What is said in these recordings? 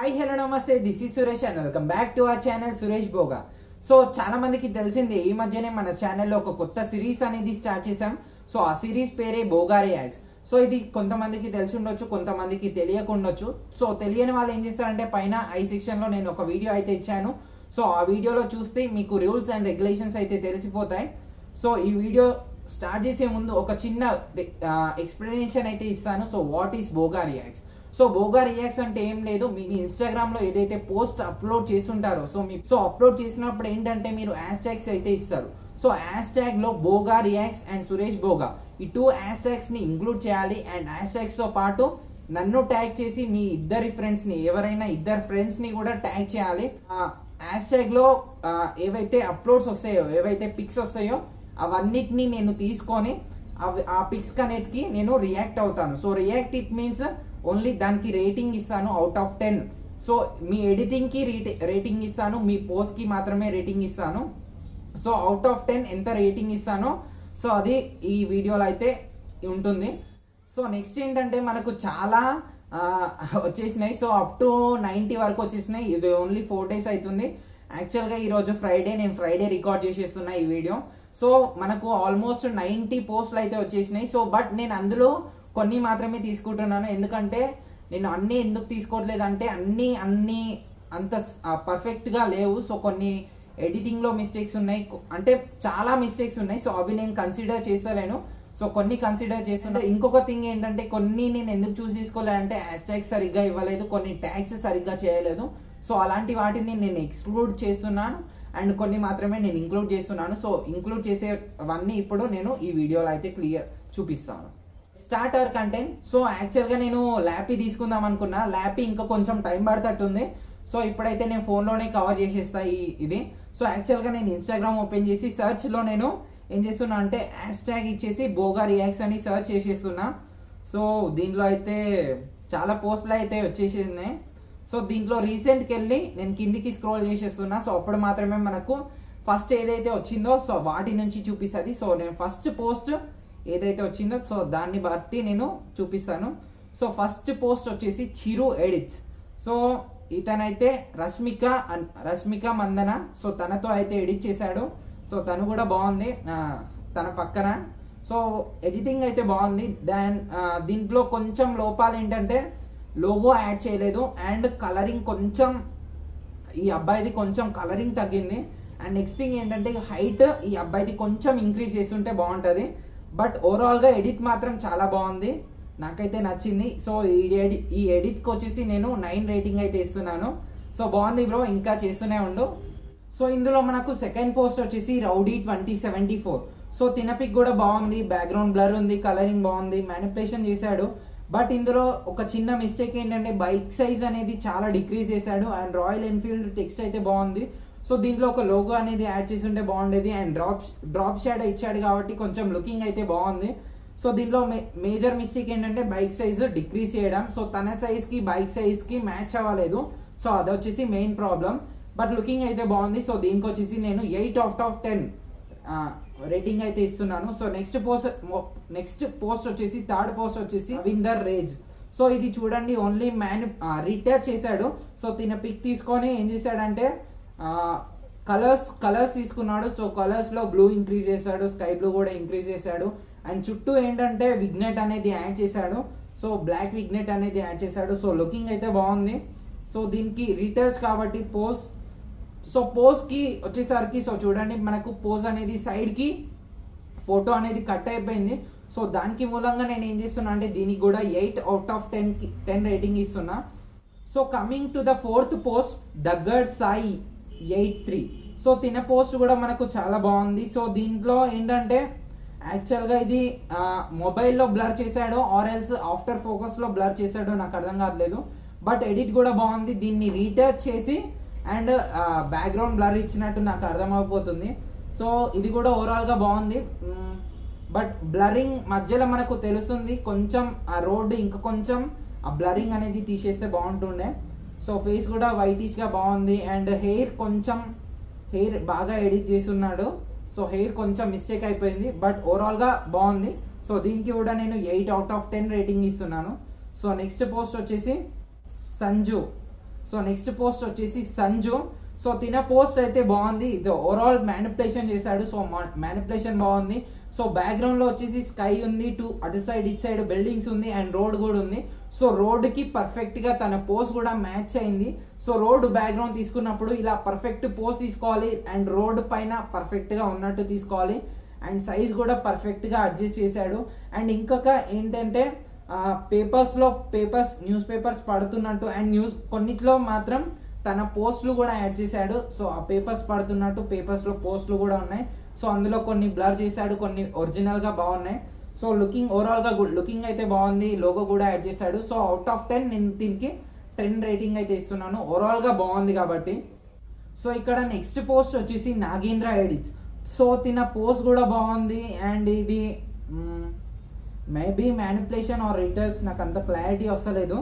hi hello నమస్తే this is Suresh and welcome back to our channel Suresh Bhoga so చాలా మందికి తెలిసిందే ఈ మధ్యనే మన ఛానల్లో ఒక కొత్త సిరీస్ అనేది స్టార్ట్ చేసాం సో ఆ సిరీస్ పేరే భోగా రియాక్స్ సో ఇది కొంతమందికి తెలిసి ఉండొచ్చు కొంతమందికి తెలియకుండొచ్చు సో తెలియని వాళ్ళు ఏం చేస్తారంటే పైన ఐ సెక్షన్లో నేను ఒక వీడియో అయితే ఇచ్చాను సో ఆ వీడియోలో చూస్తే మీకు రూల్స్ అండ్ రెగ్యులేషన్స్ అయితే తెలిసిపోతాయి సో ఈ వీడియో స్టార్ట్ చేసే ముందు ఒక చిన్న ఎక్స్ప్లెనేషన్ అయితే ఇస్తాను so what is Boga reacts so Boga reacts అంటే ఏం లేదు మీ ఇన్స్టాగ్రామ్ లో ఏదైతే పోస్ట్ అప్లోడ్ చేస్తుంటారో సో మీ సో అప్లోడ్ చేసినప్పుడు ఏంటంటే మీరు హ్యాష్ ట్యాగ్స్ అయితే ఇస్తారు సో హ్యాష్ ట్యాగ్ లో బోగా రియాక్స్ అండ్ సురేష్ బోగా ఈ టూ హ్యాష్ ట్యాగ్స్ ని ఇంక్లూడ్ చేయాలి అండ్ హ్యాష్ ట్యాగ్స్ తో పాటు నన్ను ట్యాగ్ చేసి మీ ఇద్దరి ఫ్రెండ్స్ ని ఎవరైనా ఇద్దరు ఫ్రెండ్స్ ని కూడా ట్యాగ్ చేయాలి హ్యాష్ ట్యాగ్ లో ఆ, ఏవైతే అప్లోడ్స్ వస్తాయో ఏవైతే పిక్స్ వస్తాయో అవన్నిటిని నేను తీసుకొని అవి ఆ పిక్స్ కనేటికి నేను రియాక్ట్ అవుతాను so react it means only దానికి రేటింగ్ ఇస్తాను అవుట్ ఆఫ్ టెన్ సో మీ ఎడిటింగ్ కి రేటింగ్ ఇస్తాను మీ పోస్ట్ కి మాత్రమే రేటింగ్ ఇస్తాను సో అవుట్ ఆఫ్ టెన్ ఎంత రేటింగ్ ఇస్తానో సో అది ఈ వీడియోలో అయితే ఉంటుంది సో నెక్స్ట్ ఏంటంటే మనకు చాలా ఆ, వచ్చేసినాయి సో అప్ టు నైంటీ వరకు వచ్చేసినాయి ఇది ఓన్లీ ఫోర్ డేస్ అవుతుంది యాక్చువల్గా ఈరోజు ఫ్రైడే నేను ఫ్రైడే రికార్డ్ చేసేస్తున్నా ఈ వీడియో సో మనకు ఆల్మోస్ట్ నైంటీ పోస్టులు అయితే వచ్చేసినాయి సో బట్ నేను అందులో కొన్ని మాత్రమే తీసుకుంటున్నాను ఎందుకంటే నేను అన్ని ఎందుకు తీసుకోవట్లేదు అంటే అన్ని అన్ని అంత పర్ఫెక్ట్గా లేవు సో కొన్ని ఎడిటింగ్లో మిస్టేక్స్ ఉన్నాయి కొ- అంటే చాలా మిస్టేక్స్ ఉన్నాయి సో అవి నేను కన్సిడర్ చేస్తలేను సో కొన్ని కన్సిడర్ చేస్తున్నా ఇంకొక థింగ్ ఏంటంటే కొన్ని నేను ఎందుకు చూస్ తీసుకోలేదంటే హ్యాష్ ట్యాగ్స్ సరిగ్గా ఇవ్వలేదు కొన్ని ట్యాగ్స్ సరిగ్గా చేయలేదు సో అలాంటి వాటిని నేను ఎక్స్క్లూడ్ చేస్తున్నాను అండ్ కొన్ని మాత్రమే నేను ఇంక్లూడ్ చేస్తున్నాను సో ఇంక్లూడ్ చేసేవన్నీ ఇప్పుడు నేను ఈ వీడియోలో అయితే క్లియర్ చూపిస్తాను స్టార్ట్ అవర్ కంటెంట్ సో యాక్చువల్గా నేను ల్యాపీ తీసుకుందాం అనుకున్నా ల్యాపీ ఇంకా కొంచెం టైం పడుతట్టుంది సో ఇప్పుడైతే నేను ఫోన్లోనే కవర్ చేసేస్తా ఈ ఇది సో యాక్చువల్గా నేను ఇన్స్టాగ్రామ్ ఓపెన్ చేసి సెర్చ్లో నేను ఏం చేస్తున్నా అంటే హ్యాష్ ట్యాగ్ ఇచ్చేసి బోగా రియాక్స్ అని సెర్చ్ చేసేస్తున్నా సో దీంట్లో అయితే చాలా పోస్టులు అయితే వచ్చేసినాయి సో దీంట్లో రీసెంట్కి వెళ్ళి నేను కిందికి స్క్రోల్ చేసేస్తున్నా సో అప్పుడు మాత్రమే మనకు ఫస్ట్ ఏదైతే వచ్చిందో సో వాటి నుంచి చూపిస్తుంది సో నేను ఫస్ట్ పోస్ట్ ఏదైతే వచ్చిందో సో దాన్ని బట్టి నేను చూపిస్తాను సో ఫస్ట్ పోస్ట్ వచ్చేసి చిరు ఎడిట్స్ సో ఇతనైతే రష్మిక అన్- రష్మిక మందన సో తనతో అయితే ఎడిట్ చేశాడు సో తను కూడా బాగుంది ఆ, తన పక్కన సో ఎడిటింగ్ అయితే బాగుంది దాన్ ఆ, దీంట్లో కొంచెం లోపాలు ఏంటంటే లోగో యాడ్ చేయలేదు అండ్ కలరింగ్ కొంచెం ఈ అబ్బాయిది కొంచెం కలరింగ్ తగ్గింది అండ్ నెక్స్ట్ థింగ్ ఏంటంటే హైట్ ఈ అబ్బాయిది కొంచెం ఇంక్రీజ్ చేస్తుంటే బాగుంటుంది బట్ ఓవరాల్గా ఎడిట్ మాత్రం చాలా బాగుంది నాకైతే నచ్చింది సో ఈ ఎడిట్ ఈ ఎడిట్కి వచ్చేసి నేను నైన్ రేటింగ్ అయితే ఇస్తున్నాను సో బాగుంది బ్రో ఇంకా చేస్తూనే ఉండు సో ఇందులో మనకు సెకండ్ పోస్ట్ వచ్చేసి rowdy twenty seventy four so తినపిక్ కూడా బాగుంది బ్యాక్గ్రౌండ్ బ్లర్ ఉంది కలరింగ్ బాగుంది మ్యానిపులేషన్ చేశాడు బట్ ఇందులో ఒక చిన్న మిస్టేక్ ఏంటంటే బైక్ సైజ్ అనేది చాలా డిక్రీజ్ చేశాడు అండ్ రాయల్ ఎన్ఫీల్డ్ టెక్స్ట్ అయితే బాగుంది సో దీంట్లో ఒక లోగో అనేది యాడ్ చేసి ఉంటే బాగుండేది అండ్ డ్రాప్ డ్రాప్ షాడ్ ఇచ్చాడు కాబట్టి కొంచెం లుకింగ్ అయితే బాగుంది సో దీంట్లో మేజర్ మిస్టేక్ ఏంటంటే బైక్ సైజ్ డిక్రీజ్ చేయడం సో తన సైజ్ కి బైక్ సైజ్ కి మ్యాచ్ అవ్వలేదు సో అది వచ్చేసి మెయిన్ ప్రాబ్లం బట్ లుకింగ్ అయితే బాగుంది సో దీనికి వచ్చేసి నేను eight out of ten rating అయితే ఇస్తున్నాను so next post next post వచ్చేసి థర్డ్ పోస్ట్ వచ్చేసి విందర్ రేజ్ సో ఇది చూడండి ఓన్లీ మ్యాన్ రిటచ్ చేశాడు సో తిన పిక్ తీసుకొని ఏం చేశాడంటే కలర్స్ కలర్స్ తీసుకున్నాడు సో కలర్స్ లో బ్లూ ఇంక్రీజ్ చేశాడు స్కై బ్లూ కూడా ఇంక్రీజ్ చేశాడు అండ్ చుట్టూ ఏంటంటే విగ్నెట్ అనేది యాడ్ చేశాడు సో బ్లాక్ విగ్నెట్ అనేది యాడ్ చేశాడు సో లుకింగ్ అయితే బాగుంది సో దీనికి రీటర్స్ కాబట్టి పోస్ట్ సో పోజ్ కి వచ్చేసరికి సో చూడండి మనకు పోజ్ అనేది సైడ్ కి ఫోటో అనేది కట్ అయిపోయింది సో దానికి మూలంగా నేను ఏం చేస్తున్నా అంటే దీనికి కూడా ఎయిట్ అవుట్ ఆఫ్ టెన్ కి టెన్ రేటింగ్ ఇస్తున్నా so coming to the fourth post దగ్గడ్ సాయి ఎయిట్ త్రీ సో తిన పోస్ట్ కూడా మనకు చాలా బాగుంది సో దీంట్లో ఏంటంటే యాక్చువల్గా ఇది మొబైల్లో బ్లర్ చేశాడో ఆర్ ఎల్స్ ఆఫ్టర్ ఫోకస్లో బ్లర్ చేశాడో నాకు అర్థం కావట్లేదు బట్ ఎడిట్ కూడా బాగుంది దీన్ని రీటచ్ చేసి అండ్ బ్యాక్గ్రౌండ్ బ్లర్ ఇచ్చినట్టు నాకు అర్థమైపోతుంది సో ఇది కూడా ఓవరాల్గా బాగుంది బట్ బ్లరింగ్ మధ్యలో మనకు తెలుస్తుంది కొంచెం ఆ రోడ్ ఇంకా కొంచెం ఆ బ్లరింగ్ అనేది తీసేస్తే బాగుంటుండే సో ఫేస్ కూడా whitish గా బాగుంది అండ్ హెయిర్ కొంచెం హెయిర్ బాగా ఎడిట్ చేస్తున్నాడు సో హెయిర్ కొంచెం మిస్టేక్ అయిపోయింది బట్ ఓవరాల్గా బాగుంది సో దీనికి కూడా నేను eight out of ten rating ఇస్తున్నాను సో నెక్స్ట్ పోస్ట్ వచ్చేసి సంజు సో నెక్స్ట్ పోస్ట్ వచ్చేసి సంజు సో తిన పోస్ట్ అయితే బాగుంది ఇది ఓవరాల్ మ్యానిపులేషన్ చేశాడు సో మ్యానిపులేషన్ బాగుంది సో బ్యాక్గ్రౌండ్ లో వచ్చేసి స్కై ఉంది టు అటు సైడ్ ఇటు సైడ్ బిల్డింగ్స్ ఉంది అండ్ రోడ్ కూడా ఉంది సో రోడ్ కి పర్ఫెక్ట్ గా తన పోస్ట్ కూడా మ్యాచ్ అయింది సో రోడ్ బ్యాక్గ్రౌండ్ తీసుకున్నప్పుడు ఇలా పర్ఫెక్ట్ పోస్ట్ తీసుకోవాలి అండ్ రోడ్ పైన పర్ఫెక్ట్ గా ఉన్నట్టు తీసుకోవాలి అండ్ సైజ్ కూడా పర్ఫెక్ట్ గా అడ్జస్ట్ చేశాడు అండ్ ఇంకొక ఏంటంటే పేపర్స్ లో పేపర్స్ న్యూస్ పేపర్స్ పడుతున్నట్టు అండ్ న్యూస్ కొన్నిట్లో మాత్రం తన పోస్ట్లు కూడా యాడ్ చేశాడు సో ఆ పేపర్స్ పడుతున్నట్టు పేపర్స్ లో పోస్ట్లు కూడా ఉన్నాయి సో అందులో కొన్ని బ్లర్ చేశాడు కొన్ని ఒరిజినల్ గా బాగున్నాయి సో లుకింగ్ ఓవరాల్ గా లుకింగ్ అయితే బాగుంది లోగో కూడా యాడ్ చేశాడు సో అవుట్ ఆఫ్ టెన్ నేను దీనికి టెన్ రేటింగ్ అయితే ఇస్తున్నాను ఓవరాల్ గా బాగుంది కాబట్టి సో ఇక్కడ నెక్స్ట్ పోస్ట్ వచ్చేసి నాగేంద్ర ఎడిట్స్ సో తిన పోస్ట్ కూడా బాగుంది అండ్ ఇది మేబీ మ్యానిపులేషన్ ఆర్ రిటర్న్స్ నాకు అంత క్లారిటీ వస్తలేదు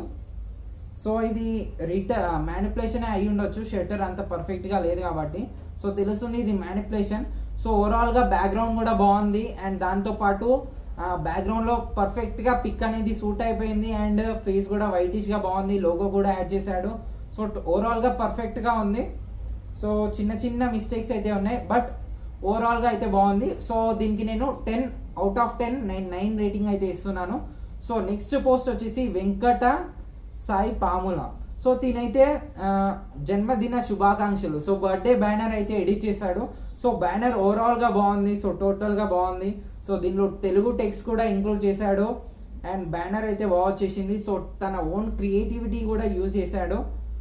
సో ఇది రిటర్ మ్యానిపులేషన్ అయి ఉండొచ్చు షట్టర్ అంత పర్ఫెక్ట్ గా లేదు కాబట్టి సో తెలుస్తుంది ఇది మ్యానిపులేషన్ సో ఓవరాల్ గా బ్యాక్గ్రౌండ్ కూడా బాగుంది అండ్ దాంతో పాటు బ్యాక్గ్రౌండ్ లో పర్ఫెక్ట్ గా పిక్ అనేది సూట్ అయిపోయింది అండ్ ఫేస్ కూడా వైటిష్ గా బాగుంది లోగో కూడా యాడ్ చేశాడు సో ఓవరాల్ గా పర్ఫెక్ట్ గా ఉంది సో చిన్న చిన్న మిస్టేక్స్ అయితే ఉన్నాయి బట్ ఓవరాల్ గా అయితే బాగుంది సో దీనికి నేను ten out of ten nine nine rating అయితే ఇస్తున్నాను సో నెక్స్ట్ పోస్ట్ వచ్చేసి వెంకట సాయి పాముల సో తినైతే ఆ, జన్మదిన శుభాకాంక్షలు సో బర్త్డే బ్యానర్ అయితే ఎడిట్ చేశాడు సో బ్యానర్ ఓవరాల్ గా బాగుంది సో టోటల్ గా బాగుంది సో దీనిలో తెలుగు టెక్స్ట్ కూడా ఇంక్లూడ్ చేశాడు అండ్ బ్యానర్ అయితే బాగా వచ్చేసింది సో తన ఓన్ క్రియేటివిటీ కూడా యూజ్ చేశాడు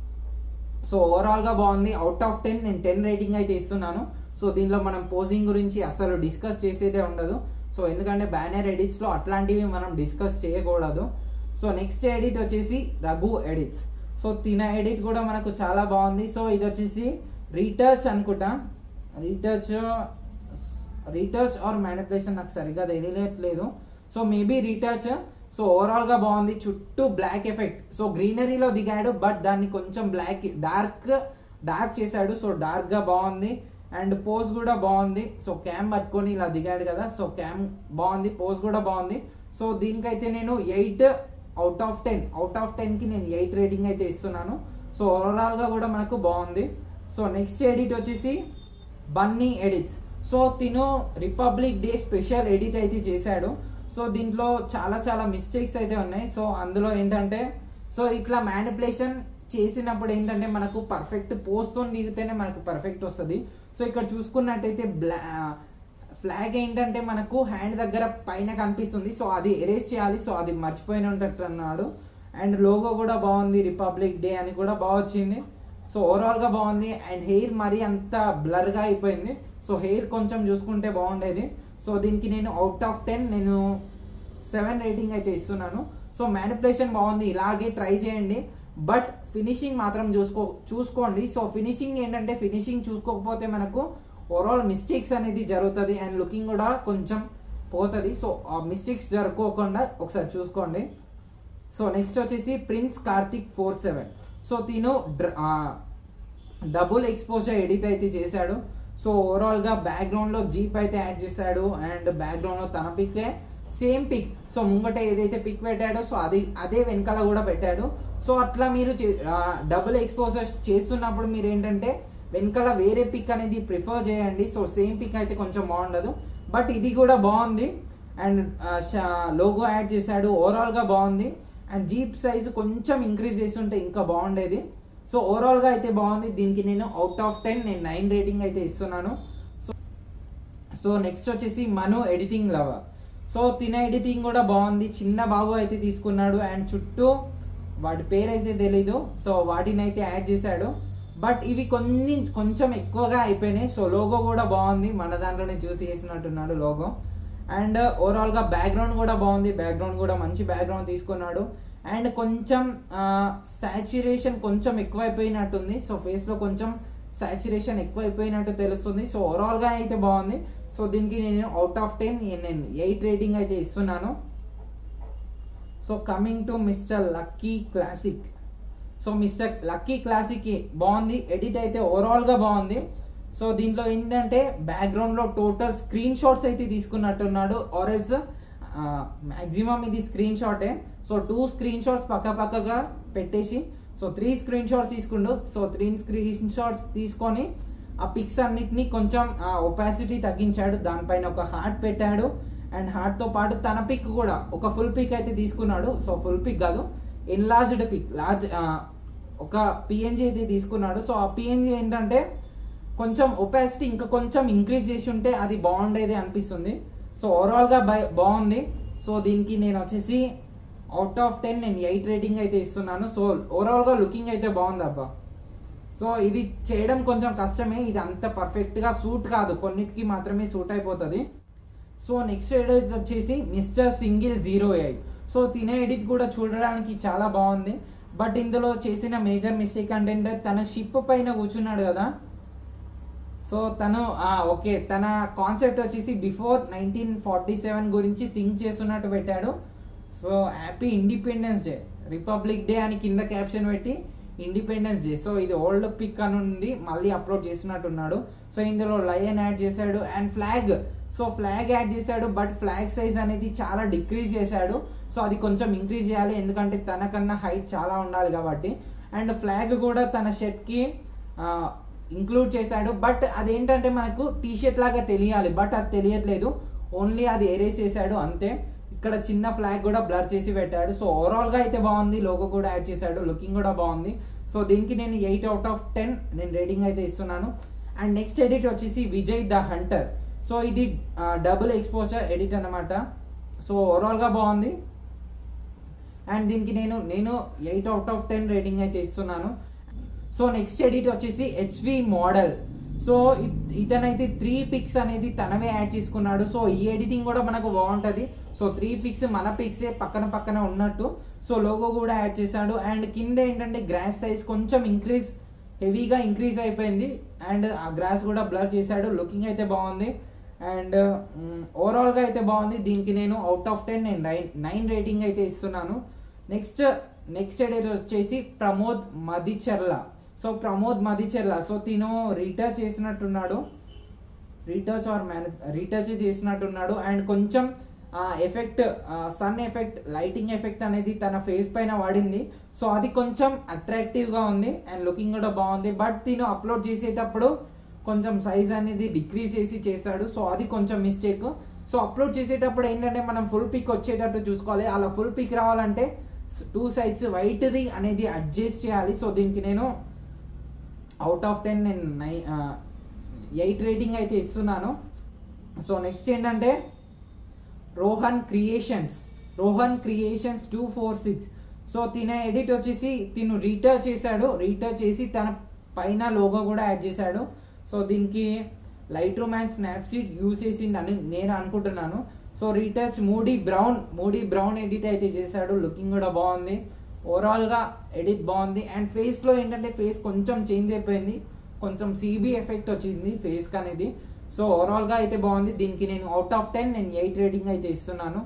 సో ఓవరాల్ గా బాగుంది అవుట్ ఆఫ్ టెన్ నేను టెన్ రేటింగ్ అయితే ఇస్తున్నాను సో దీనిలో మనం పోజింగ్ గురించి అసలు డిస్కస్ చేసేదే ఉండదు సో ఎందుకంటే బ్యానర్ ఎడిట్స్ లో అట్లాంటివి మనం డిస్కస్ చేయకూడదు సో నెక్స్ట్ ఎడిట్ వచ్చేసి రఘు ఎడిట్స్ సో తిన ఎడిట్ కూడా మనకు చాలా బాగుంది సో ఇది వచ్చేసి రీటర్చ్ అనుకుంటా రీటర్చ్ రీటర్చ్ ఆర్ మ్యానిపులేషన్ నాకు సరిగ్గా తెలియట్లేదు so maybe retouch so overall గా బాగుంది చుట్టూ బ్లాక్ ఎఫెక్ట్ సో గ్రీనరీలో దిగాడు బట్ దాన్ని కొంచెం బ్లాక్ డార్క్ డార్క్ చేశాడు సో డార్క్ గా బాగుంది అండ్ పోజ్ కూడా బాగుంది సో క్యామ్ పట్టుకొని ఇలా దిగాడు కదా సో క్యామ్ బాగుంది పోజ్ కూడా బాగుంది సో దీనికైతే నేను eight out of ten out of ten కి నేను ఎయిట్ రేటింగ్ అయితే ఇస్తున్నాను సో ఓవరాల్ గా కూడా మనకు బాగుంది సో నెక్స్ట్ ఎడిట్ వచ్చేసి బన్నీ ఎడిట్స్ సో తిను రిపబ్లిక్ డే స్పెషల్ ఎడిట్ అయితే చేశాడు సో దీంట్లో చాలా చాలా మిస్టేక్స్ అయితే ఉన్నాయి సో అందులో ఏంటంటే సో ఇట్లా మ్యానిపులేషన్ చేసినప్పుడు ఏంటంటే మనకు పర్ఫెక్ట్ పోస్ట్తో దిగితేనే మనకు పర్ఫెక్ట్ వస్తుంది సో ఇక్కడ చూసుకున్నట్టయితే బ్లా ఫ్లాగ్ ఏంటంటే మనకు హ్యాండ్ దగ్గర పైన కనిపిస్తుంది సో అది ఎరేజ్ చేయాలి సో అది మర్చిపోయిన ఉంటట్టు అన్నాడు అండ్ లోగో కూడా బాగుంది రిపబ్లిక్ డే అని కూడా బాగా వచ్చింది సో ఓవరాల్ గా బాగుంది అండ్ హెయిర్ మరీ అంత బ్లర్ గా అయిపోయింది సో హెయిర్ కొంచెం చూసుకుంటే బాగుండేది సో దీనికి నేను అవుట్ ఆఫ్ టెన్ నేను సెవెన్ రేటింగ్ అయితే ఇస్తున్నాను సో మ్యానిపులేషన్ బాగుంది ఇలాగే ట్రై చేయండి బట్ ఫినిషింగ్ మాత్రం చూసుకో చూసుకోండి సో ఫినిషింగ్ ఏంటంటే ఫినిషింగ్ చూసుకోకపోతే మనకు ఓవరాల్ మిస్టేక్స్ అనేది జరుగుతుంది అండ్ లుకింగ్ కూడా కొంచెం పోతుంది సో ఆ మిస్టేక్స్ జరగకోకుండా ఒకసారి చూసుకోండి సో నెక్స్ట్ వచ్చేసి prince Karthik four seven so తిను డబుల్ ఎక్స్పోజర్ ఎడిట్ అయితే చేశాడు సో ఓవరాల్ గా బ్యాక్గ్రౌండ్ లో జీప్ అయితే యాడ్ చేశాడు అండ్ బ్యాక్గ్రౌండ్ లో తన పిక్ సేమ్ పిక్ సో ముంగట ఏదైతే పిక్ పెట్టాడో సో అది అదే వెనకాల కూడా పెట్టాడు సో అట్లా మీరు డబుల్ ఎక్స్పోజర్ చేస్తున్నప్పుడు మీరు ఏంటంటే వెనకాల వేరే పిక్ అనేది ప్రిఫర్ చేయండి సో సేమ్ పిక్ అయితే కొంచెం బాగుండదు బట్ ఇది కూడా బాగుంది అండ్ లోగో యాడ్ చేశాడు ఓవరాల్ గా బాగుంది అండ్ జీప్ సైజ్ కొంచెం ఇంక్రీజ్ చేస్తుంటే ఇంకా బాగుండేది సో ఓవరాల్ గా అయితే బాగుంది దీనికి నేను అవుట్ ఆఫ్ టెన్ నేను నైన్ రేటింగ్ అయితే ఇస్తున్నాను సో సో నెక్స్ట్ వచ్చేసి మను ఎడిటింగ్ లవర్ సో తిన ఎడిటింగ్ కూడా బాగుంది చిన్న బాబు అయితే తీసుకున్నాడు అండ్ చుట్టూ వాటి పేరు అయితే తెలీదు సో వాటిని అయితే యాడ్ చేశాడు బట్ ఇవి కొన్ని కొంచెం ఎక్కువగా అయిపోయినాయి సో లోగో కూడా బాగుంది మన దాంట్లోనే చూసి వేసినట్టున్నాడు లోగో అండ్ ఓవరాల్ గా బ్యాక్గ్రౌండ్ కూడా బాగుంది బ్యాక్గ్రౌండ్ కూడా మంచి బ్యాక్గ్రౌండ్ తీసుకున్నాడు అండ్ కొంచెం సాచురేషన్ కొంచెం ఎక్కువైపోయినట్టుంది సో ఫేస్ లో కొంచెం సాచురేషన్ ఎక్కువైపోయినట్టు తెలుస్తుంది సో ఓవరాల్ గా అయితే బాగుంది సో దీనికి నేను అవుట్ ఆఫ్ టెన్ నేను ఎయిట్ రేటింగ్ అయితే ఇస్తున్నాను so coming to mister lucky classic so mister lucky classic బాగుంది ఎడిట్ అయితే ఓవరాల్ గా బాగుంది సో దీంట్లో ఏంటంటే బ్యాక్గ్రౌండ్ లో టోటల్ స్క్రీన్ షాట్స్ అయితే తీసుకున్నట్టున్నాడు ఆరెల్స్ మాక్సిమం ఇది స్క్రీన్ షాటే సో టూ స్క్రీన్ షాట్స్ పక్క పక్కగా పెట్టేసి సో త్రీ స్క్రీన్ షాట్స్ తీసుకుండు సో త్రీ స్క్రీన్ షాట్స్ తీసుకొని ఆ పిక్స్ అన్నిటిని కొంచెం ఒపాసిటీ తగ్గించాడు దానిపైన ఒక హార్ట్ పెట్టాడు అండ్ హార్ట్తో పాటు తన పిక్ కూడా ఒక ఫుల్ పిక్ అయితే తీసుకున్నాడు సో ఫుల్ పిక్ కాదు ఎన్లార్జ్డ్ పిక్ లార్జ్ ఒక పిఎన్జీ అయితే తీసుకున్నాడు సో ఆ పిఎన్జీ ఏంటంటే కొంచెం ఒపాసిటీ ఇంకా కొంచెం ఇంక్రీజ్ చేసి ఉంటే అది బాగుండేది అనిపిస్తుంది సో ఓవరాల్గా బాగుంది సో దీనికి నేను వచ్చేసి అవుట్ ఆఫ్ టెన్ నేను ఎయిట్ రేటింగ్ అయితే ఇస్తున్నాను సో ఓవరాల్గా లుకింగ్ అయితే బాగుంది అబ్బా సో ఇది చేయడం కొంచెం కష్టమే ఇది అంత పర్ఫెక్ట్గా సూట్ కాదు కొన్నిటికి మాత్రమే సూట్ అయిపోతుంది సో నెక్స్ట్ ఎడిట్ వచ్చేసి mister single zero eight so తినే ఎడిట్ కూడా చూడడానికి చాలా బాగుంది బట్ ఇందులో చేసిన మేజర్ మిస్టేక్ అంటే తన షిప్ పైన కూర్చున్నాడు కదా సో తను ఓకే తన కాన్సెప్ట్ వచ్చేసి బిఫోర్ నైన్టీన్ ఫార్టీ సెవెన్ గురించి థింక్ చేస్తున్నట్టు పెట్టాడు so happy independence day republic day అని కింద క్యాప్షన్ పెట్టి ఇండిపెండెన్స్ డే సో ఇది ఓల్డ్ పిక్ అని ఉంది మళ్ళీ అప్లోడ్ చేసినట్టున్నాడు సో ఇందులో లయన్ యాడ్ చేశాడు and flag so flag add చేశాడు బట్ ఫ్లాగ్ సైజ్ అనేది చాలా డిక్రీజ్ చేశాడు సో అది కొంచెం ఇంక్రీజ్ చేయాలి ఎందుకంటే తనకన్నా హైట్ చాలా ఉండాలి కాబట్టి అండ్ ఫ్లాగ్ కూడా తన షర్ట్కి ఇంక్లూడ్ చేశాడు బట్ అదేంటంటే మనకు టీ షర్ట్ లాగా తెలియాలి బట్ అది తెలియట్లేదు ఓన్లీ అది ఎరేస్ చేశాడు అంతే ఇక్కడ చిన్న ఫ్లాగ్ కూడా బ్లర్ చేసి పెట్టాడు సో ఓవరాల్గా అయితే బాగుంది లోగో కూడా యాడ్ చేశాడు లుకింగ్ కూడా బాగుంది సో దీనికి నేను ఎయిట్ అవుట్ ఆఫ్ టెన్ నేను రేటింగ్ అయితే ఇస్తున్నాను అండ్ నెక్స్ట్ ఎడిట్ వచ్చేసి విజయ్ ద హంటర్ సో ఇది డబుల్ ఎక్స్పోజర్ ఎడిట్ అనమాట సో ఓవరాల్గా బాగుంది అండ్ దీనికి నేను నేను eight out of ten rating అయితే ఇస్తున్నాను సో నెక్స్ట్ ఎడిట్ వచ్చేసి హెచ్వి మోడల్ సో ఇతనైతే త్రీ పిక్స్ అనేది తనవే యాడ్ చేసుకున్నాడు సో ఈ ఎడిటింగ్ కూడా మనకు బాగుంటుంది సో త్రీ పిక్స్ మన పిక్సే పక్కన పక్కన ఉన్నట్టు సో లోగో కూడా యాడ్ చేశాడు అండ్ కింద ఏంటంటే గ్రాస్ సైజ్ కొంచెం ఇంక్రీజ్ హెవీగా ఇంక్రీజ్ అయిపోయింది అండ్ ఆ గ్రాస్ కూడా బ్లర్ చేశాడు లుకింగ్ అయితే బాగుంది అండ్ ఓవరాల్గా అయితే బాగుంది దీనికి నేను అవుట్ ఆఫ్ టెన్ నేను నైన్ నైన్ రేటింగ్ అయితే ఇస్తున్నాను నెక్స్ట్ నెక్స్ట్ ఎడిట్ వచ్చేసి ప్రమోద్ మదిచెర్ల సో ప్రమోద్ మదిచెర్ల సో తిను రీటర్చ్ చేసినట్టున్నాడు రీటర్చ్ ఆర్ మ్యాను రీటర్చ్ చేసినట్టున్నాడు అండ్ కొంచెం effect sun effect lighting effect అనేది తన ఫేస్ పైన వాడింది సో అది కొంచెం అట్రాక్టివ్గా ఉంది అండ్ లుకింగ్ కూడా బాగుంది బట్ తిను అప్లోడ్ చేసేటప్పుడు కొంచెం సైజ్ అనేది డిక్రీజ్ చేసి చేశాడు సో అది కొంచెం మిస్టేక్ సో అప్లోడ్ చేసేటప్పుడు ఏంటంటే మనం ఫుల్ పిక్ వచ్చేటట్టు చూసుకోవాలి అలా ఫుల్ పిక్ రావాలంటే టూ సైడ్స్ వైట్ది అనేది అడ్జస్ట్ చేయాలి సో దీనికి నేను అవుట్ ఆఫ్ టెన్ నేను నై ఎయిట్ రేటింగ్ అయితే ఇస్తున్నాను సో నెక్స్ట్ ఏంటంటే Rohan creations Rohan creations two four six so తిన ఎడిట్ వచ్చేసి తిను రీటర్చ్ చేశాడు రీటర్చ్ చేసి తన పైన లోగో కూడా యాడ్ చేశాడు సో దీనికి Lightroom and Snapseed use చేసిండని నేను అనుకుంటున్నాను so retouch moody brown moody brown edit అయితే చేశాడు లుకింగ్ కూడా బాగుంది ఓవరాల్గా ఎడిట్ బాగుంది అండ్ ఫేస్లో ఏంటంటే ఫేస్ కొంచెం చేంజ్ అయిపోయింది కొంచెం సిబి ఎఫెక్ట్ వచ్చింది ఫేస్కి అనేది సో ఓవరాల్గా అయితే బాగుంది దీనికి నేను అవుట్ ఆఫ్ టెన్ నేను ఎయిట్ రేటింగ్ అయితే ఇస్తున్నాను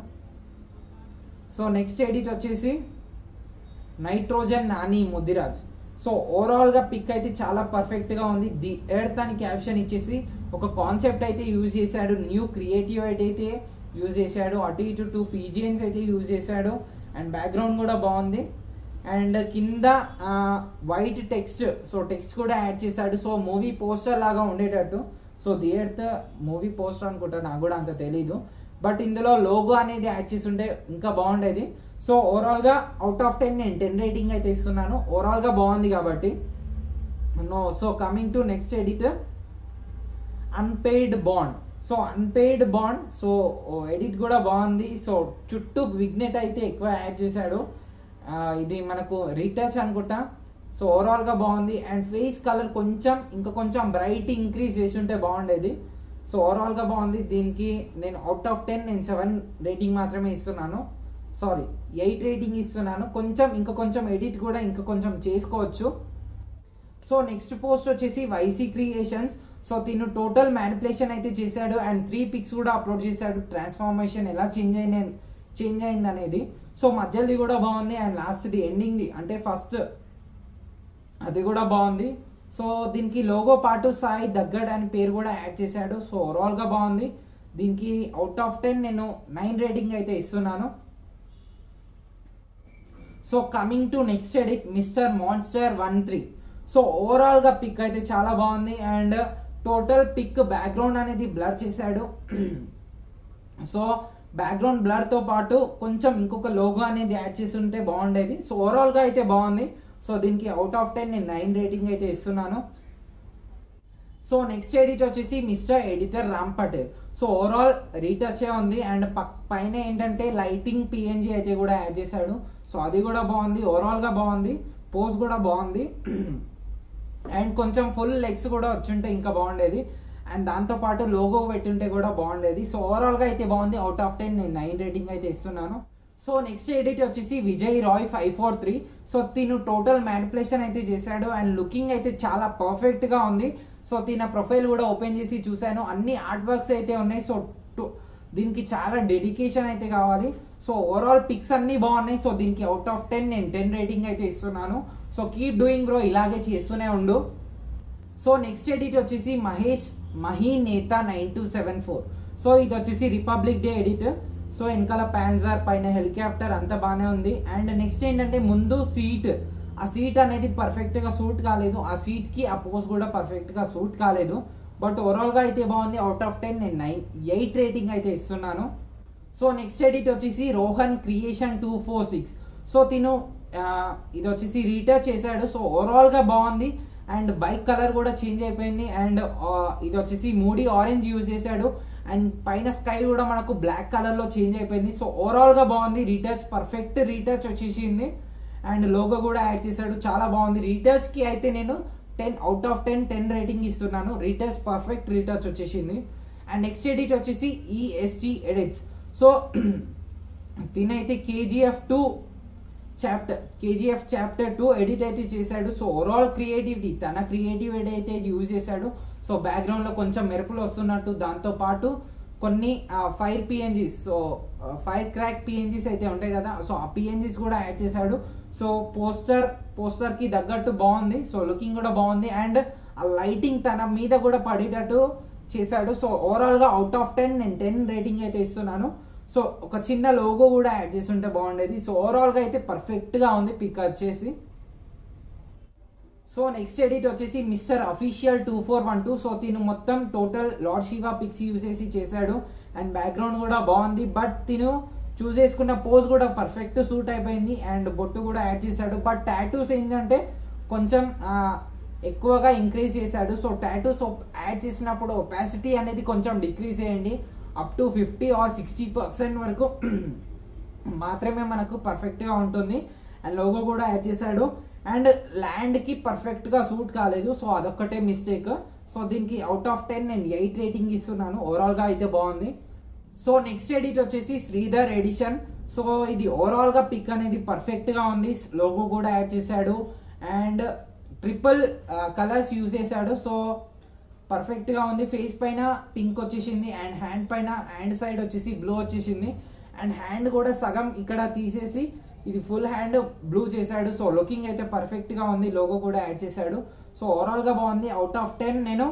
సో నెక్స్ట్ ఎడిట్ వచ్చేసి నైట్రోజన్ నాని ముదిరాజ్ సో ఓవరాల్గా పిక్ అయితే చాలా పర్ఫెక్ట్గా ఉంది ది ఎర్త్ అని క్యాప్షన్ ఇచ్చేసి ఒక కాన్సెప్ట్ అయితే యూజ్ చేశాడు న్యూ క్రియేటివ్ అయితే యూజ్ చేశాడు అటు ఇటు టూ పీజియన్స్ అయితే యూజ్ చేశాడు అండ్ బ్యాక్గ్రౌండ్ కూడా బాగుంది అండ్ కింద వైట్ టెక్స్ట్ సో టెక్స్ట్ కూడా యాడ్ చేశాడు సో మూవీ పోస్టర్ లాగా ఉండేటట్టు so the earth movie poster అనుకుంటా నాకు కూడా అంత తెలీదు బట్ ఇందులో లోగో అనేది యాడ్ చేసి ఉంటే ఇంకా బాగుండేది సో ఓవరాల్గా అవుట్ ఆఫ్ టెన్ నేను టెన్ రేటింగ్ అయితే ఇస్తున్నాను ఓవరాల్గా బాగుంది కాబట్టి no so coming to next edit unpaid bond so unpaid bond so edit కూడా బాగుంది సో చుట్టూ విగ్నెట్ అయితే ఎక్కువ యాడ్ చేశాడు ఇది మనకు రీటచ్ అనుకుంటా సో ఓవరాల్గా బాగుంది అండ్ ఫేస్ కలర్ కొంచెం ఇంకా కొంచెం బ్రైట్ ఇంక్రీజ్ చేసి ఉంటే బాగుండేది సో ఓవరాల్గా బాగుంది దీనికి నేను అవుట్ ఆఫ్ టెన్ నేను సెవెన్ రేటింగ్ మాత్రమే ఇస్తున్నాను సారీ ఎయిట్ రేటింగ్ ఇస్తున్నాను కొంచెం ఇంకా కొంచెం ఎడిట్ కూడా ఇంకా కొంచెం చేసుకోవచ్చు సో నెక్స్ట్ పోస్ట్ వచ్చేసి వైసీ క్రియేషన్స్ సో తిను టోటల్ మ్యానిపులేషన్ అయితే చేశాడు అండ్ త్రీ పిక్స్ కూడా అప్లోడ్ చేశాడు ట్రాన్స్ఫార్మేషన్ ఎలా చేంజ్ అయిన చేంజ్ అయింది అనేది సో మధ్యది కూడా బాగుంది అండ్ లాస్ట్ది ఎండింగ్ది అంటే ఫస్ట్ అది కూడా బాగుంది సో దీనికి లోగో పాటు సాయి దగ్గడ్ అని పేరు కూడా యాడ్ చేశాడు సో ఓవరాల్గా బాగుంది దీనికి అవుట్ ఆఫ్ టెన్ నేను నైన్ రేటింగ్ అయితే ఇస్తున్నాను so coming to next edit mister monster one three so ఓవరాల్గా పిక్ అయితే చాలా బాగుంది అండ్ టోటల్ పిక్ బ్యాక్గ్రౌండ్ అనేది బ్లర్ చేశాడు సో బ్యాక్గ్రౌండ్ బ్లర్తో పాటు కొంచెం ఇంకొక లోగో అనేది యాడ్ చేసి ఉంటే బాగుండేది సో ఓవరాల్గా అయితే బాగుంది సో దీనికి అవుట్ ఆఫ్ టెన్ నేను నైన్ రేటింగ్ అయితే ఇస్తున్నాను సో నెక్స్ట్ ఎడిట్ వచ్చేసి mister editor Ram Patel so overall రీటచే ఉంది అండ్ పైన ఏంటంటే లైటింగ్ పిఎన్జి అయితే కూడా యాడ్ చేశాడు సో అది కూడా బాగుంది ఓవరాల్గా బాగుంది పోస్ట్ కూడా బాగుంది అండ్ కొంచెం ఫుల్ లెగ్స్ కూడా వచ్చుంటే ఇంకా బాగుండేది అండ్ దాంతోపాటు లోగో పెట్టుంటే కూడా బాగుండేది సో ఓవరాల్గా అయితే బాగుంది అవుట్ ఆఫ్ టెన్ నేను నైన్ రేటింగ్ అయితే ఇస్తున్నాను సో నెక్స్ట్ ఎడిట్ వచ్చేసి Vijay Rai five four three so తిను టోటల్ మ్యానిపులేషన్ అయితే చేశాడు అండ్ లుకింగ్ అయితే చాలా పర్ఫెక్ట్గా ఉంది సో తిన ప్రొఫైల్ కూడా ఓపెన్ చేసి చూశాను అన్ని ఆర్ట్ వర్క్స్ అయితే ఉన్నాయి సో దీనికి చాలా డెడికేషన్ అయితే కావాలి సో ఓవరాల్ పిక్స్ అన్ని బాగున్నాయి సో దీనికి అవుట్ ఆఫ్ టెన్ నేను టెన్ రేటింగ్ అయితే ఇస్తున్నాను సో కీప్ డూయింగ్ బ్రో ఇలాగే చేస్తూనే ఉండు సో నెక్స్ట్ ఎడిట్ వచ్చేసి Mahesh Mahi Neta nine two seven four so ఇది వచ్చేసి రిపబ్లిక్ డే ఎడిట్ సో వెనకాల ప్యాన్జర్ పైన హెలికాప్టర్ అంతా బాగానే ఉంది అండ్ నెక్స్ట్ ఏంటంటే ముందు సీట్ ఆ సీట్ అనేది పర్ఫెక్ట్గా సూట్ కాలేదు ఆ సీట్కి ఆ పోస్ట్ కూడా పర్ఫెక్ట్గా సూట్ కాలేదు బట్ ఓవరాల్గా అయితే బాగుంది అవుట్ ఆఫ్ టెన్ నేను నైన్ ఎయిట్ రేటింగ్ అయితే ఇస్తున్నాను సో నెక్స్ట్ ఎడిట్ వచ్చేసి Rohan creation two four six so తిను ఇది వచ్చేసి రీటచ్ చేశాడు సో ఓవరాల్గా బాగుంది అండ్ బైక్ కలర్ కూడా చేంజ్ అయిపోయింది అండ్ ఇది వచ్చేసి మూడీ ఆరెంజ్ యూజ్ చేశాడు అండ్ పైన స్కై కూడా మనకు బ్లాక్ కలర్లో చేంజ్ అయిపోయింది సో ఓవరాల్గా బాగుంది రీటచ్ పర్ఫెక్ట్ రీటచ్ వచ్చేసింది అండ్ లోగో కూడా యాడ్ చేశాడు చాలా బాగుంది రీటచ్కి అయితే నేను ten out of ten ten rating ఇస్తున్నాను రీటచ్ పర్ఫెక్ట్ రీటచ్ వచ్చేసింది అండ్ నెక్స్ట్ ఎడిట్ వచ్చేసి ఈఎస్టీ ఎడిట్స్ సో తినైతే KGF two chapter KGF chapter two edit అయితే చేశాడు సో ఓవరాల్ క్రియేటివిటీ తన క్రియేటివ్ అయితే యూజ్ చేశాడు సో బ్యాక్గ్రౌండ్లో కొంచెం మెరుపులు వస్తున్నట్టు దాంతో పాటు కొన్ని fire PNGs so fire crack PNGs అయితే ఉంటాయి కదా సో ఆ పిఎన్జీస్ కూడా యాడ్ చేశాడు సో పోస్టర్ పోస్టర్కి తగ్గట్టు బాగుంది సో లుకింగ్ కూడా బాగుంది అండ్ ఆ లైటింగ్ తన మీద కూడా పడేటట్టు చేశాడు సో ఓవరాల్గా అవుట్ ఆఫ్ టెన్ నేను టెన్ రేటింగ్ అయితే ఇస్తున్నాను సో ఒక చిన్న లోగో కూడా యాడ్ చేసి ఉంటే బాగుండేది సో ఓవరాల్గా అయితే పర్ఫెక్ట్గా ఉంది పిక్ వచ్చేసి సో నెక్స్ట్ ఎడిట్ వచ్చేసి mister official two four one two so తిను మొత్తం total lord Shiva pics use చేసి చేశాడు అండ్ బ్యాక్గ్రౌండ్ కూడా బాగుంది బట్ తిను చూస్ చేసుకున్న పోజ్ కూడా పర్ఫెక్ట్ సూట్ అయిపోయింది అండ్ బొట్టు కూడా యాడ్ చేశాడు బట్ టాటూస్ ఏంటంటే కొంచెం ఎక్కువగా ఇంక్రీజ్ చేశాడు సో టాటూస్ యాడ్ చేసినప్పుడు ఒపాసిటీ అనేది కొంచెం డిక్రీజ్ చేయండి up to fifty or sixty percent వరకు మాత్రమే మనకు పర్ఫెక్ట్గా ఉంటుంది అండ్ లోగో కూడా యాడ్ చేశాడు అండ్ ల్యాండ్కి పర్ఫెక్ట్గా సూట్ కాలేదు సో అదొక్కటే మిస్టేక్ సో దీనికి అవుట్ ఆఫ్ టెన్ నేను ఎయిట్ రేటింగ్ ఇస్తున్నాను ఓవరాల్గా అయితే బాగుంది సో నెక్స్ట్ ఎడిట్ వచ్చేసి శ్రీధర్ ఎడిషన్ సో ఇది ఓవరాల్గా పిక్ అనేది పర్ఫెక్ట్గా ఉంది లోగో కూడా యాడ్ చేశాడు అండ్ ట్రిపుల్ కలర్స్ యూజ్ చేశాడు సో పర్ఫెక్ట్గా ఉంది ఫేస్ పైన పింక్ వచ్చేసింది అండ్ హ్యాండ్ పైన హ్యాండ్ సైడ్ వచ్చేసి బ్లూ వచ్చేసింది అండ్ హ్యాండ్ కూడా సగం ఇక్కడ తీసేసి ఇది ఫుల్ హ్యాండ్ బ్లూ చేశాడు సో లుకింగ్ అయితే పర్ఫెక్ట్గా ఉంది లోగో కూడా యాడ్ చేశాడు సో ఓవరాల్గా బాగుంది అవుట్ ఆఫ్ టెన్ నేను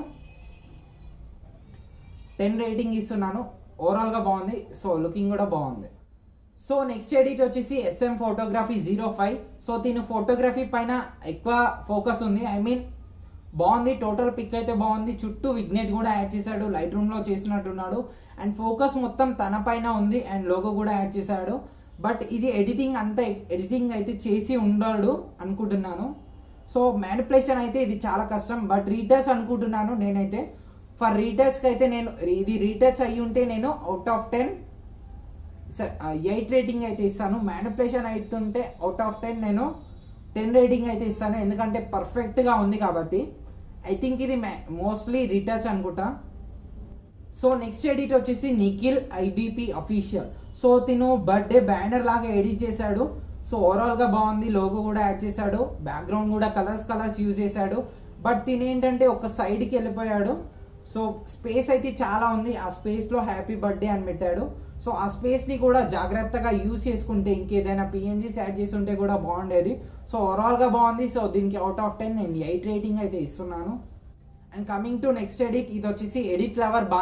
టెన్ రేటింగ్ ఇస్తున్నాను ఓవరాల్గా బాగుంది సో లుకింగ్ కూడా బాగుంది సో నెక్స్ట్ ఎడిట్ వచ్చేసి SM photography zero five so దీని ఫోటోగ్రఫీ పైన ఎక్కువ ఫోకస్ ఉంది ఐ మీన్ బాగుంది టోటల్ పిక్ అయితే బాగుంది చుట్టూ విగ్నెట్ కూడా యాడ్ చేశాడు లైట్ రూమ్లో చేసినట్టున్నాడు అండ్ ఫోకస్ మొత్తం తన పైన ఉంది అండ్ లోగో కూడా యాడ్ చేశాడు బట్ ఇది ఎడిటింగ్ అంత ఎడిటింగ్ అయితే చేసి ఉండడు అనుకుంటున్నాను సో మ్యానిపులేషన్ అయితే ఇది చాలా కష్టం బట్ రీటచ్ అనుకుంటున్నాను నేనైతే ఫర్ రీటచ్కి అయితే నేను ఇది రీటచ్ అయ్యి ఉంటే నేను out of ten eight rating అయితే ఇస్తాను మ్యానిపులేషన్ అవుతుంటే అవుట్ ఆఫ్ టెన్ నేను టెన్ రేటింగ్ అయితే ఇస్తాను ఎందుకంటే పర్ఫెక్ట్గా ఉంది కాబట్టి ఐ థింక్ ఇది మోస్ట్లీ రీటచ్ అనుకుంటా సో నెక్స్ట్ ఎడిట్ వచ్చేసి నిఖిల్ ఐబీపీ అఫీషియల్ సో తిను బర్త్డే బ్యానర్ లాగా ఎడిట్ చేశాడు సో ఓవరాల్గా బాగుంది లోగో కూడా యాడ్ చేశాడు బ్యాక్గ్రౌండ్ కూడా కలర్స్ కలర్స్ యూజ్ చేశాడు బట్ తినేంటంటే ఒక సైడ్కి వెళ్ళిపోయాడు సో స్పేస్ అయితే చాలా ఉంది ఆ స్పేస్లో హ్యాపీ బర్త్డే అని పెట్టాడు సో ఆ స్పేస్ని కూడా జాగ్రత్తగా యూజ్ చేసుకుంటే ఇంకేదైనా పిఎన్జీస్ యాడ్ చేసి ఉంటే కూడా బాగుండేది సో ఓవరాల్గా బాగుంది సో దీనికి అవుట్ ఆఫ్ టెన్ నేను ఎయిట్ రేటింగ్ అయితే ఇస్తున్నాను and coming to next edit ఇది వచ్చేసి ఎడిట్ లవర్ బాను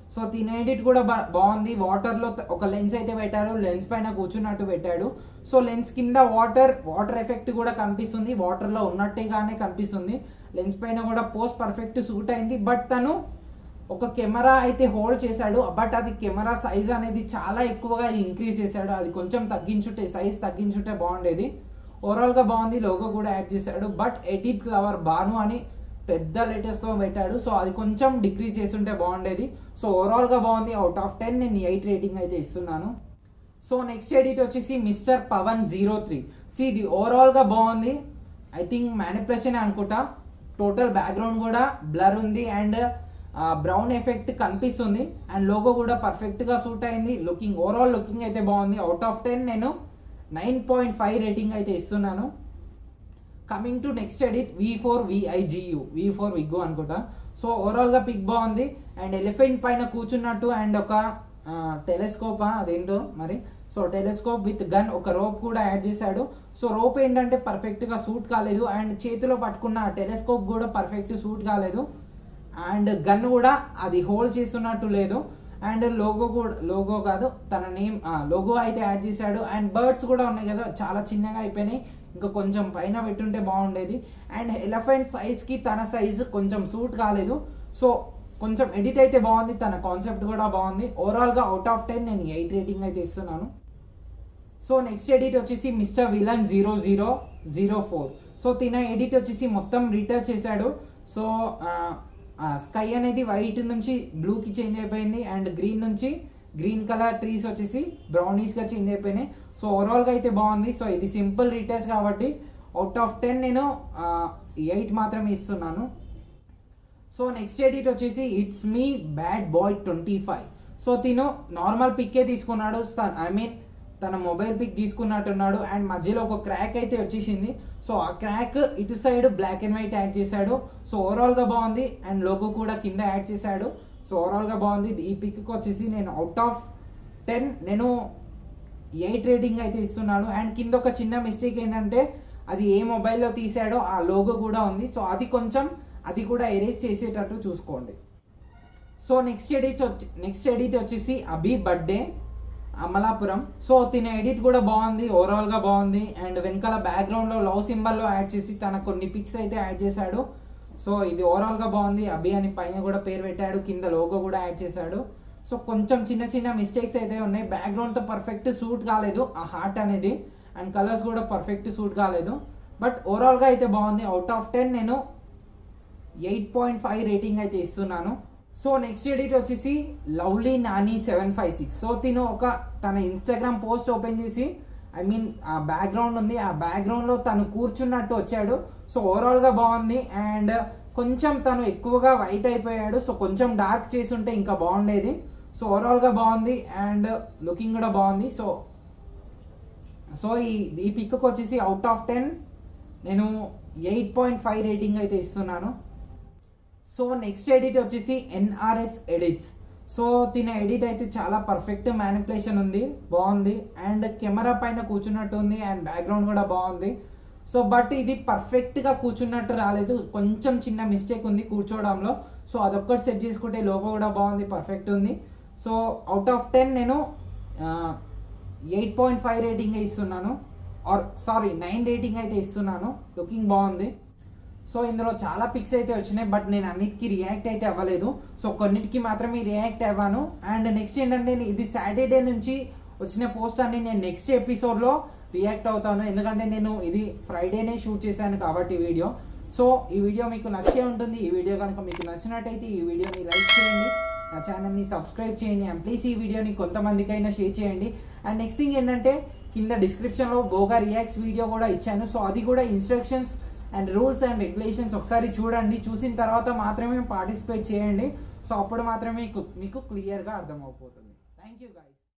సో తిన ఎడిట్ కూడా బా- బాగుంది వాటర్ లో త- ఒక లెన్స్ అయితే పెట్టాడు లెన్స్ పైన కూర్చున్నట్టు పెట్టాడు సో లెన్స్ కింద వాటర్ వాటర్ ఎఫెక్ట్ కూడా కనిపిస్తుంది వాటర్ లో ఉన్నట్టుగానే కనిపిస్తుంది లెన్స్ పైన కూడా పోస్ట్ పర్ఫెక్ట్ సూట్ అయింది బట్ తను ఒక కెమెరా అయితే హోల్డ్ చేశాడు బట్ అది కెమెరా సైజ్ అనేది చాలా ఎక్కువగా ఇంక్రీజ్ చేశాడు అది కొంచెం తగ్గించుంటే సైజ్ తగ్గించుంటే బాగుండేది ఓవరాల్ గా బాగుంది లోగో కూడా యాడ్ చేశాడు బట్ ఎడిట్ ఫ్లవర్ బాను అని పెద్ద లెటర్స్ తో పెట్టాడు సో అది కొంచెం డిక్రీజ్ చేస్తుంటే బాగుండేది సో ఓవరాల్ గా బాగుంది అవుట్ ఆఫ్ టెన్ నేను ఎయిట్ రేటింగ్ అయితే ఇస్తున్నాను సో నెక్స్ట్ ఎడిట్ వచ్చేసి mister Pawan zero three C ఇది ఓవరాల్ గా బాగుంది ఐ థింక్ మ్యానిపులేషన్ అనుకుంటా టోటల్ బ్యాక్గ్రౌండ్ కూడా బ్లర్ ఉంది అండ్ బ్రౌన్ ఎఫెక్ట్ కనిపిస్తుంది అండ్ లోగో కూడా పర్ఫెక్ట్ గా సూట్ అయింది లుకింగ్ ఓవరాల్ లుకింగ్ అయితే బాగుంది అవుట్ ఆఫ్ టెన్ నేను నైన్ పాయింట్ ఫైవ్ రేటింగ్ అయితే ఇస్తున్నాను coming to next edit V four విఐజియు వి ఫోర్ విగ్గు అనుకుంటా సో ఓవరాల్ గా పిక్ బాగుంది అండ్ ఎలిఫెంట్ పైన కూర్చున్నట్టు అండ్ ఒక టెలిస్కోప్ అదేంటో మరి సో టెలిస్కోప్ విత్ గన్ ఒక రోప్ కూడా యాడ్ చేశాడు సో రోప్ ఏంటంటే పర్ఫెక్ట్ గా సూట్ కాలేదు అండ్ చేతిలో పట్టుకున్న టెలిస్కోప్ కూడా పర్ఫెక్ట్ సూట్ కాలేదు అండ్ గన్ కూడా అది హోల్డ్ చేస్తున్నట్టు లేదు అండ్ లోగో కూడా లోగో కాదు తన నేమ్ లోగో అయితే యాడ్ చేశాడు అండ్ బర్డ్స్ కూడా ఉన్నాయి కదా చాలా చిన్నగా అయిపోయినాయి ఇంకా కొంచెం పైన పెట్టుంటే బాగుండేది అండ్ ఎలిఫెంట్ సైజ్ కి తన సైజ్ కొంచెం సూట్ కాలేదు సో కొంచెం ఎడిట్ అయితే బాగుంది తన కాన్సెప్ట్ కూడా బాగుంది ఓవరాల్ గా అవుట్ ఆఫ్ టెన్ నేను ఎయిట్ రేటింగ్ అయితే ఇస్తున్నాను సో నెక్స్ట్ ఎడిట్ వచ్చేసి mister villain zero zero zero four so తిన ఎడిట్ వచ్చేసి మొత్తం రీటచ్ చేశాడు సో స్కై అనేది వైట్ నుంచి బ్లూకి చేంజ్ అయిపోయింది అండ్ గ్రీన్ నుంచి గ్రీన్ కలర్ ట్రీస్ వచ్చేసి బ్రౌనీస్ గా చేంజ్ అయిపోయినాయి సో ఓవరాల్ గా అయితే బాగుంది సో ఇది సింపుల్ రీటచ్ కాబట్టి అవుట్ ఆఫ్ టెన్ నేను ఎయిట్ మాత్రమే ఇస్తున్నాను సో నెక్స్ట్ ఎడిట్ వచ్చేసి it's me bad boy twenty five so తిను నార్మల్ పిక్కే తీసుకున్నాడు ఐ మీన్ తన మొబైల్ పిక్ తీసుకున్నట్టున్నాడు అండ్ మధ్యలో ఒక క్రాక్ అయితే వచ్చేసింది సో ఆ క్రాక్ ఇటు side black and white add చేశాడు సో ఓవరాల్ గా బాగుంది అండ్ లోగో కూడా కింద యాడ్ చేశాడు సో ఓవరాల్ గా బాగుంది ఈ పిక్ వచ్చేసి నేను అవుట్ ఆఫ్ టెన్ నేను ఎయిట్ రేటింగ్ అయితే ఇస్తున్నాను అండ్ కింద ఒక చిన్న మిస్టేక్ ఏంటంటే అది ఏ మొబైల్లో తీసాడో ఆ లోగో కూడా ఉంది సో అది కొంచెం అది కూడా ఎరేజ్ చేసేటట్టు చూసుకోండి సో నెక్స్ట్ ఎడిట్ వచ్చి నెక్స్ట్ ఎడిట్ వచ్చేసి అభి బర్త్డే అమలాపురం సో తిన ఎడిట్ కూడా బాగుంది ఓవరాల్ గా బాగుంది అండ్ వెనకాల బ్యాక్గ్రౌండ్ లో లవ్ సింబల్ లో యాడ్ చేసి తన కొన్ని పిక్స్ అయితే యాడ్ చేశాడు సో ఇది ఓవరాల్ గా బాగుంది అభి అని పైన కూడా పేరు పెట్టాడు కింద లోగో కూడా యాడ్ చేశాడు సో కొంచెం చిన్న చిన్న మిస్టేక్స్ అయితే ఉన్నాయి బ్యాక్గ్రౌండ్ తో పర్ఫెక్ట్ సూట్ కాలేదు ఆ హార్ట్ అనేది అండ్ కలర్స్ కూడా పర్ఫెక్ట్ సూట్ కాలేదు బట్ ఓవరాల్ గా అయితే బాగుంది అవుట్ ఆఫ్ టెన్ నేను ఎయిట్ పాయింట్ ఫైవ్ రేటింగ్ అయితే ఇస్తున్నాను సో నెక్స్ట్ ఎడిట్ వచ్చేసి lovely Nani seven five six so తిను ఒక తన ఇన్స్టాగ్రామ్ పోస్ట్ ఓపెన్ చేసి ఐ మీన్ ఆ బ్యాక్గ్రౌండ్ ఉంది ఆ బ్యాక్గ్రౌండ్ లో తను కూర్చున్నట్టు వచ్చాడు సో ఓవరాల్ గా బాగుంది అండ్ కొంచెం తను ఎక్కువగా వైట్ అయిపోయాడు సో కొంచెం డార్క్ చేసి ఉంటే ఇంకా బాగుండేది సో ఓవరాల్ గా బాగుంది అండ్ లుకింగ్ కూడా బాగుంది సో సో ఈ ఈ పిక్ వచ్చేసి అవుట్ ఆఫ్ టెన్ నేను ఎయిట్ పాయింట్ ఫైవ్ రేటింగ్ అయితే ఇస్తున్నాను సో నెక్స్ట్ ఎడిట్ వచ్చేసి ఎన్ఆర్ఎస్ ఎడిట్స్ సో తిన ఎడిట్ అయితే చాలా పర్ఫెక్ట్ మ్యానిపులేషన్ ఉంది బాగుంది అండ్ కెమెరా పైన కూర్చున్నట్టు ఉంది అండ్ బ్యాక్గ్రౌండ్ కూడా బాగుంది సో బట్ ఇది పర్ఫెక్ట్ గా కూర్చున్నట్టు రాలేదు కొంచెం చిన్న మిస్టేక్ ఉంది కూర్చోవడంలో సో అదొక్కటి సెట్ చేసుకుంటే లోగో కూడా బాగుంది పర్ఫెక్ట్ ఉంది సో అవుట్ ఆఫ్ టెన్ నేను ఎయిట్ పాయింట్ ఫైవ్ రేటింగ్ ఇస్తున్నాను ఆర్ సారీ నైన్ రేటింగ్ అయితే ఇస్తున్నాను లుకింగ్ బాగుంది సో ఇందులో చాలా పిక్స్ అయితే వచ్చినాయి బట్ నేను అన్నిటికీ రియాక్ట్ అయితే అవ్వలేదు సో కొన్నిటికి మాత్రమే రియాక్ట్ అవ్వాను అండ్ నెక్స్ట్ ఏంటంటే ఇది సాటర్డే నుంచి వచ్చిన పోస్ట్ అన్ని నేను నెక్స్ట్ ఎపిసోడ్లో రియాక్ట్ అవుతాను ఎందుకంటే నేను ఇది ఫ్రైడేనే షూట్ చేశాను కాబట్టి వీడియో సో ఈ వీడియో మీకు నచ్చే ఉంటుంది ఈ వీడియో కనుక మీకు నచ్చినట్టయితే ఈ వీడియోని లైక్ చేయండి నా ఛానల్ని సబ్స్క్రైబ్ చేయండి అండ్ ప్లీజ్ ఈ వీడియోని కొంతమందికైనా షేర్ చేయండి అండ్ నెక్స్ట్ థింగ్ ఏంటంటే కింద డిస్క్రిప్షన్లో బోగా రియాక్ట్స్ వీడియో కూడా ఇచ్చాను సో అది కూడా instructions and rules and regulations ఒకసారి చూడండి చూసిన తర్వాత మాత్రమే పార్టిసిపేట్ చేయండి సో అప్పుడు మాత్రమే మీకు మీకు క్లియర్గా అర్థమవుతుంది థ్యాంక్ యూ గైస్